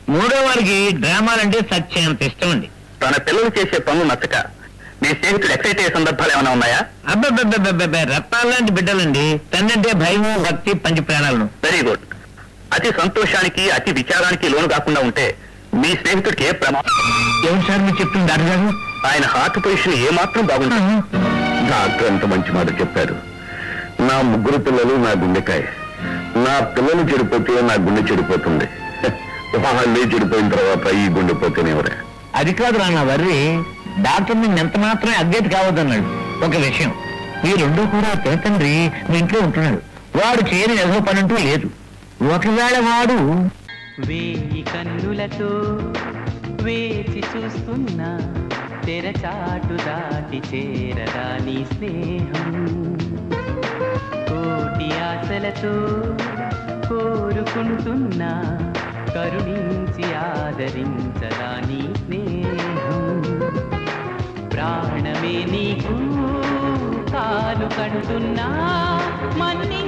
మూడో వారికి డ్రామాలంటే సత్యంత ఇష్టం అండి తన పిల్లలు చేసే పనులు నచ్చక మీ స్నేహితుడు ఎక్సైట్ అయ్యే సందర్భాలు ఏమైనా ఉన్నాయా అబ్బబ్బబ్బబ్బబ్బ రత్నాలాంటి బిడ్డలండి తండ్రి భయము భక్తి పంచి ప్రాణాలను వెరీ గుడ్ అతి సంతోషానికి అతి విచారానికి లోను కాకుండా ఉంటే మీ స్నేహితుడికి ఏ ప్రమాదం ఏం సార్ మీరు చెప్తుంది డాక్టర్ గారు ఆయన హార్ట్ పొజిషన్ ఏమాత్రం బాగుంటుంది డాక్టర్ ఎంత మంచి మాట చెప్పారు నా ముగ్గురు పిల్లలు నా గుండెకాయ నా పిల్లలు చెడిపోతే నా గుండె చెడిపోతుంది వాళ్ళే చెడిపోయిన తర్వాత ఈ గుండె పోతేనేవరే అది కాదు నా వర్రి డాక్టర్ నిన్ను ఎంత మాత్రమే అప్డేట్ కావద్దన్నాడు ఒక విషయం ఈ రెండో కూడా తండ్రి మీ ఇంట్లో ఉంటున్నాడు వాడు చేయని ఎదో పని అంటూ లేదు ఒకవేళ వాడు వేయి కన్నులతో వేచి చూస్తున్నా తెరచాటు దాటి చేరదా నీ స్నేహం కోటి ఆశలతో కోరుకుంటున్నా కరుణించి ఆదరించదా నీ స్నేహం ప్రాణమే నీకు కాలు కంటున్నా మన్ని